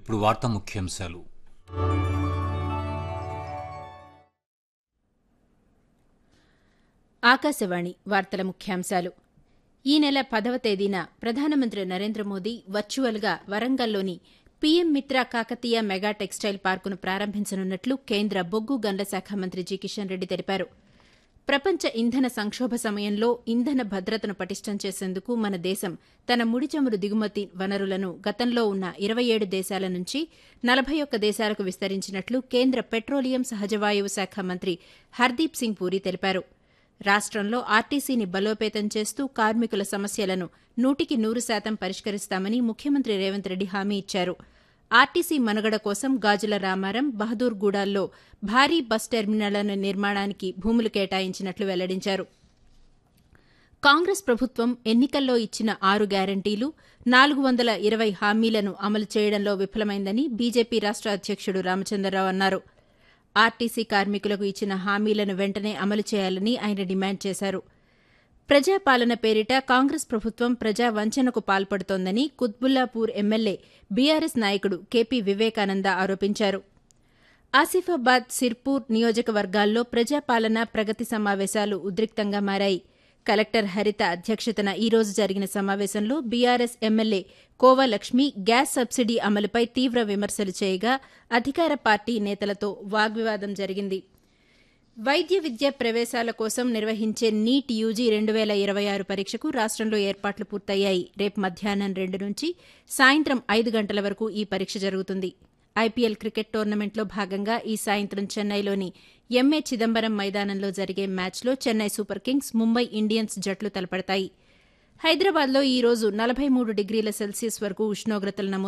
ఇప్పుడు వార్తా ముఖ్యాంశాలు ఆకాశవాణి వార్తల ముఖ్యాంశాలు ఈ నెల పదవ తేదీన ప్రధానమంత్రి నరేంద్ర మోదీ వర్చువల్గా వరంగల్లోని PM Mitra Kakatiya mega textile పార్కును ప్రారంభించనున్నట్లు కేంద్ర బొగ్గు గనుల శాఖ మంత్రి జి కిషన్ రెడ్డి తెలిపారు ప్రపంచ ఇంధన సంక్షోభ సమయంలో ఇంధన భద్రతను పటిష్టం చేసేందుకు మన దేశం తన ముడి చమురు దిగుమతి వనరులను గతంలో ఉన్న ఇరవై ఏడు దేశాల నుంచి నలభై ఒక్క దేశాలకు విస్తరించినట్లు కేంద్ర పెట్రోలియం సహజవాయువు శాఖ మంత్రి హర్దీప్ సింగ్ పూరి తెలిపారు రాష్టంలో ఆర్టీసీని బలోపేతం చేస్తూ కార్మికుల సమస్యలను నూటికి నూరు శాతం పరిష్కరిస్తామని ముఖ్యమంత్రి రేవంత్ రెడ్డి హామీ ఇచ్చారు ఆర్టీసీ మనుగడ కోసం గాజుల రామారం బహదూర్గూడాల్లో భారీ బస్ టెర్మినళ్ల నిర్మాణానికి భూములు కేటాయించినట్లు వెల్లడించారు కాంగ్రెస్ ప్రభుత్వం ఎన్నికల్లో ఇచ్చిన ఆరు గ్యారంటీలు నాలుగు వందల ఇరవై హామీలను అమలు చేయడంలో విఫలమైందని బీజేపీ రాష్ట అధ్యక్షుడు రామచంద్రరావు అన్నారు ఆర్టీసీ కార్మికులకు ఇచ్చిన హామీలను వెంటనే అమలు చేయాలని ఆయన డిమాండ్ చేశారు ప్రజాపాలన పేరిట కాంగ్రెస్ ప్రభుత్వం ప్రజా వంచనకు పాల్పడుతోందని కుత్బుల్లాపూర్ ఎమ్మెల్యే బీఆర్ఎస్ నాయకుడు కేపీ వివేకానంద ఆరోపించారు ఆసిఫాబాద్ సిర్పూర్ నియోజకవర్గాల్లో ప్రజాపాలన ప్రగతి సమావేశాలు ఉద్రిక్తంగా మారాయి కలెక్టర్ హరిత అధ్యక్షతన ఈ రోజు జరిగిన సమావేశంలో BRS MLA Kovalakshmi gas subsidy అమలుపై తీవ్ర విమర్శలు చేయగా అధికార పార్టీ నేతలతో వాగ్వివాదం జరిగింది వైద్య విద్య ప్రవేశాల కోసం నిర్వహించే నీట్ యూజీ రెండు వేల ఇరవై ఆరు పరీక్షకు రాష్టంలో ఏర్పాట్లు పూర్తయ్యాయి రేపు మధ్యాహ్నం రెండు నుంచి సాయంత్రం ఐదు గంటల వరకు ఈ పరీక్ష జరుగుతుంది ఐపీఎల్ క్రికెట్ టోర్నమెంట్లో భాగంగా ఈ సాయంత్రం చెన్నైలోని ఎంఏ చిదంబరం మైదానంలో జరిగే మ్యాచ్లో Chennai super kings Mumbai Indians జట్లు తలపడతాయి హైదరాబాద్లో ఈ రోజు నలభై మూడు డిగ్రీల సెల్సియస్ వరకు ఉష్ణోగ్రతలు నమోదు